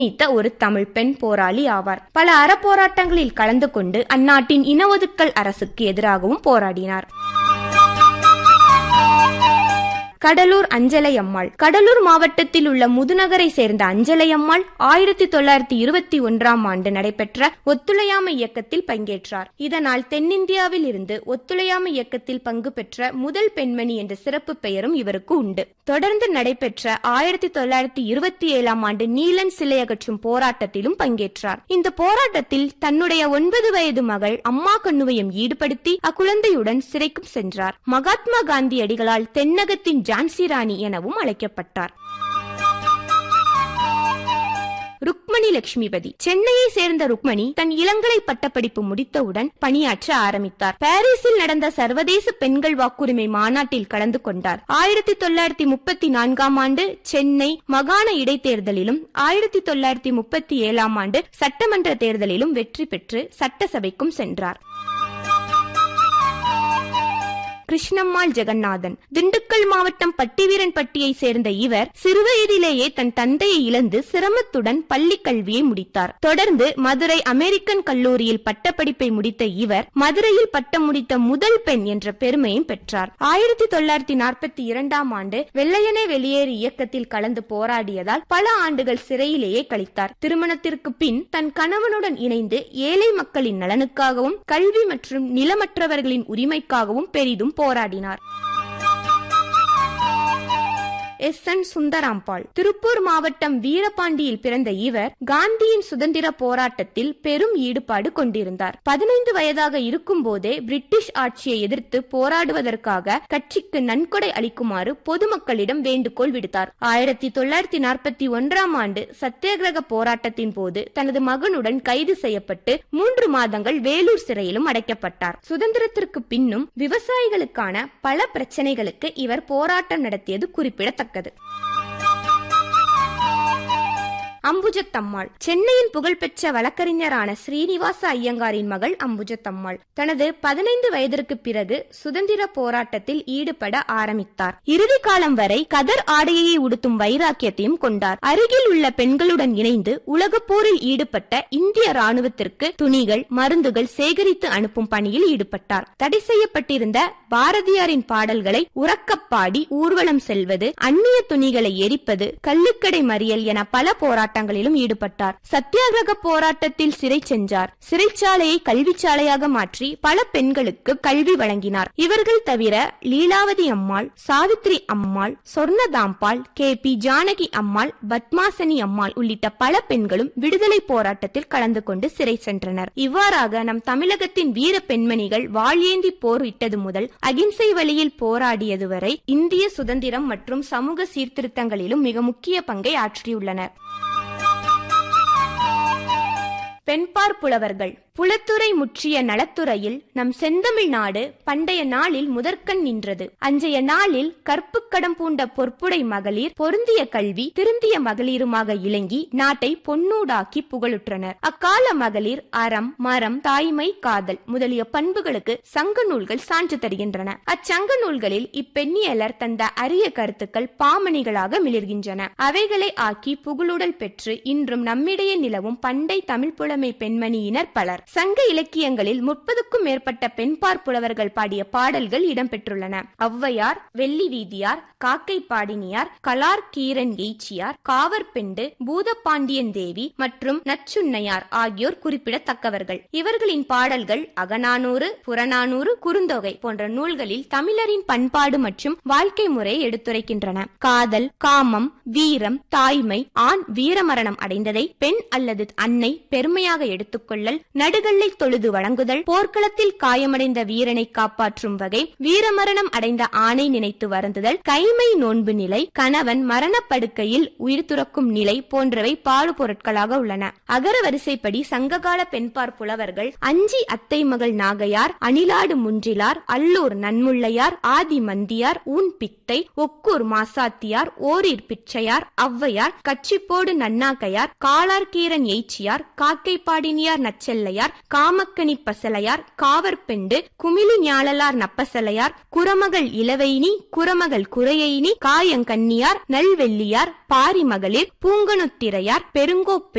நீத்த ஒரு தமிழ் பெண் போராளி ஆவார் பல அறப்போராட்டங்களில் கலந்து கொண்டு அந்நாட்டின் இன ஒதுக்கல் அரசுக்கு எதிராகவும் போராடினார் கடலூர் அஞ்சலை அம்மாள் கடலூர் மாவட்டத்தில் உள்ள முதுநகரை சேர்ந்த அஞ்சலை அம்மாள் ஆயிரத்தி தொள்ளாயிரத்தி இருபத்தி ஒன்றாம் ஆண்டு நடைபெற்ற ஒத்துழையாமை இயக்கத்தில் பங்கேற்றார் இதனால் தென்னிந்தியாவில் இருந்து ஒத்துழையாமை இயக்கத்தில் பங்கு பெற்ற முதல் பெண்மணி என்ற சிறப்பு பெயரும் இவருக்கு உண்டு தொடர்ந்து நடைபெற்ற ஆயிரத்தி தொள்ளாயிரத்தி இருபத்தி ஏழாம் ஆண்டு நீலன் சிலை அகற்றும் போராட்டத்திலும் பங்கேற்றார் இந்த போராட்டத்தில் தன்னுடைய ஒன்பது வயது மகள் அம்மா கண்ணுவையும் ஈடுபடுத்தி அக்குழந்தையுடன் சிறைக்கும் சென்றார் மகாத்மா காந்தி அடிகளால் தென்னகத்தின் ஜான்சி ராணி எனவும் அழைக்கப்பட்டார் ருக்மணி லட்சுமிபதி சென்னையை சேர்ந்த ருக்மணி தன் இளங்கலை பட்டப்படிப்பு முடித்தவுடன் பணியாற்ற ஆரம்பித்தார் பாரிஸில் நடந்த சர்வதேச பெண்கள் வாக்குரிமை மாநாட்டில் கலந்து கொண்டார் ஆயிரத்தி தொள்ளாயிரத்தி முப்பத்தி நான்காம் ஆண்டு சென்னை மாகாண இடைத்தேர்தலிலும் ஆயிரத்தி தொள்ளாயிரத்தி முப்பத்தி ஏழாம் ஆண்டு சட்டமன்ற தேர்தலிலும் வெற்றி பெற்று சட்டசபைக்கும் சென்றார் கிருஷ்ணம்மாள் ஜெகநாதன் திண்டுக்கல் மாவட்டம் பட்டிவீரன்பட்டியை சேர்ந்த இவர் சிறுவயதிலேயே தன் தந்தையை இழந்து சிரமத்துடன் பள்ளி கல்வியை முடித்தார் தொடர்ந்து மதுரை அமெரிக்கன் கல்லூரியில் பட்டப்படிப்பை முடித்த இவர் மதுரையில் பட்டம் முடித்த முதல் பெண் என்ற பெருமையும் பெற்றார் ஆயிரத்தி தொள்ளாயிரத்தி நாற்பத்தி இரண்டாம் ஆண்டு வெள்ளையனே வெளியேறு இயக்கத்தில் கலந்து போராடியதால் பல ஆண்டுகள் சிறையிலேயே கழித்தார் திருமணத்திற்கு பின் தன் கணவனுடன் இணைந்து ஏழை மக்களின் நலனுக்காகவும் கல்வி மற்றும் நிலமற்றவர்களின் உரிமைக்காகவும் பெரிதும் போராடினார் எஸ் என் சுந்தராம்பாள் திருப்பூர் மாவட்டம் வீரபாண்டியில் பிறந்த இவர் காந்தியின் சுதந்திர போராட்டத்தில் பெரும் ஈடுபாடு கொண்டிருந்தார் பதினைந்து வயதாக இருக்கும் போதே பிரிட்டிஷ் ஆட்சியை எதிர்த்து போராடுவதற்காக கட்சிக்கு நன்கொடை அளிக்குமாறு பொதுமக்களிடம் வேண்டுகோள் விடுத்தார் ஆயிரத்தி தொள்ளாயிரத்தி நாற்பத்தி ஒன்றாம் ஆண்டு சத்தியாகிரக போராட்டத்தின் போது தனது மகனுடன் கைது செய்யப்பட்டு மூன்று மாதங்கள் வேலூர் சிறையிலும் அடைக்கப்பட்டார் சுதந்திரத்திற்கு பின்னும் விவசாயிகளுக்கான பல பிரச்சனைகளுக்கு இவர் போராட்டம் நடத்தியது குறிப்பிடத்தக்கது அம்புஜத்தம்மாள் சென்னையின் புகழ்பெற்ற வழக்கறிஞரான ஸ்ரீனிவாச ஐயங்காரின் மகள் அம்புஜத்தம்மாள் தனது பதினைந்து வயதிற்கு பிறகு சுதந்திர போராட்டத்தில் ஈடுபட ஆரம்பித்தார் இறுதி காலம் வரை கதர் ஆடையை உடுத்தும் வைராக்கியத்தையும் கொண்டார் அருகில் உள்ள பெண்களுடன் இணைந்து உலகப் போரில் ஈடுபட்ட இந்திய ராணுவத்திற்கு துணிகள் மருந்துகள் சேகரித்து அனுப்பும் பணியில் ஈடுபட்டார் தடை செய்யப்பட்டிருந்த பாரதியாரின் பாடல்களை உறக்கப் பாடி ஊர்வலம் செல்வது அந்நிய துணிகளை எரிப்பது கள்ளுக்கடை மறியல் என பல போராட்டங்கள் போராட்டங்களிலும் ஈடுபட்டார் சத்தியாகிரக போராட்டத்தில் சிறை சென்றார் சிறைச்சாலையை கல்விச்சாலையாக மாற்றி பல பெண்களுக்கு கல்வி வழங்கினார் இவர்கள் தவிர லீலாவதி அம்மாள் சாவித்ரி அம்மாள் சொர்ணதாம்பாள் கே பி ஜானகி அம்மாள் பத்மாசனி அம்மாள் உள்ளிட்ட பல பெண்களும் விடுதலை போராட்டத்தில் கலந்து கொண்டு சிறை சென்றனர் இவ்வாறாக நம் தமிழகத்தின் வீர பெண்மணிகள் வாழேந்தி போர் இட்டது முதல் அகிம்சை வழியில் போராடியது வரை இந்திய சுதந்திரம் மற்றும் சமூக சீர்திருத்தங்களிலும் மிக முக்கிய பங்கை ஆற்றியுள்ளனர் பெண்பார் புலவர்கள் புலத்துறை முற்றிய நலத்துறையில் நம் செந்தமிழ் நாடு பண்டைய நாளில் முதற்கண் நின்றது அன்றைய நாளில் கற்புக்கடம் பூண்ட பொற்புடை மகளிர் பொருந்திய கல்வி திருந்திய மகளிருமாக இலங்கி நாட்டை பொன்னூடாக்கி புகழுற்றனர் அக்கால மகளிர் அறம் மரம் தாய்மை காதல் முதலிய பண்புகளுக்கு சங்க நூல்கள் சான்று தருகின்றன அச்சங்க நூல்களில் இப்பெண்ணியலர் தந்த அரிய கருத்துக்கள் பாமணிகளாக மிளிர்கின்றன அவைகளை ஆக்கி புகழுடல் பெற்று இன்றும் நம்மிடையே நிலவும் பண்டை தமிழ் புலமை பெண்மணியினர் பலர் சங்க இலக்கியங்களில் முப்பதுக்கும் மேற்பட்ட பெண்பார் புலவர்கள் பாடிய பாடல்கள் இடம்பெற்றுள்ளன ஔவையார் வெள்ளி வீதியார் காக்கை பாடினியார் கலார் கீரன் எய்ச்சியார் காவற்பெண்டு பூதப்பாண்டியன் தேவி மற்றும் நச்சுண்ணையார் ஆகியோர் குறிப்பிடத்தக்கவர்கள் இவர்களின் பாடல்கள் அகநானூறு புறநானூறு குறுந்தொகை போன்ற நூல்களில் தமிழரின் பண்பாடு மற்றும் வாழ்க்கை முறையை எடுத்துரைக்கின்றன காதல் காமம் வீரம் தாய்மை ஆண் வீரமரணம் அடைந்ததை பெண் அல்லது அன்னை பெருமையாக எடுத்துக்கொள்ளல் நடுகல்லை தொழுது வழங்குதல் போர்க்களத்தில் காயமடைந்த வீரனை காப்பாற்றும் வகை வீரமரணம் அடைந்த ஆணை நினைத்து வருந்துதல் கைமை நோன்பு நிலை கணவன் மரணப்படுக்கையில் உயிர் துறக்கும் நிலை போன்றவை பாடு பொருட்களாக உள்ளன அகர வரிசைப்படி சங்ககால பெண்பார் புலவர்கள் அஞ்சி அத்தை மகள் நாகையார் அணிலாடு முன்றிலார் அல்லூர் நன்முள்ளையார் ஆதி மந்தியார் ஊன் பித்தை ஒக்கூர் மாசாத்தியார் ஓரிர் பிச்சையார் ஔவையார் கச்சிப்போடு நன்னாக்கையார் காளார்கீரன் எய்ச்சியார் காக்கை பாடினியார் நச்செல்லையார் நப்பசலையார் காமக்கனி பசலையார் காவற்பெண்டு குமிழி ஞாழலார் நப்பசலையார் குரமகள் இளவைனி குரமகள் குறையைனி காயங்கன்னியார் நல்வெள்ளியார் பாரிமகளிர் பூங்கனுத்திரையார் பெருங்கோப்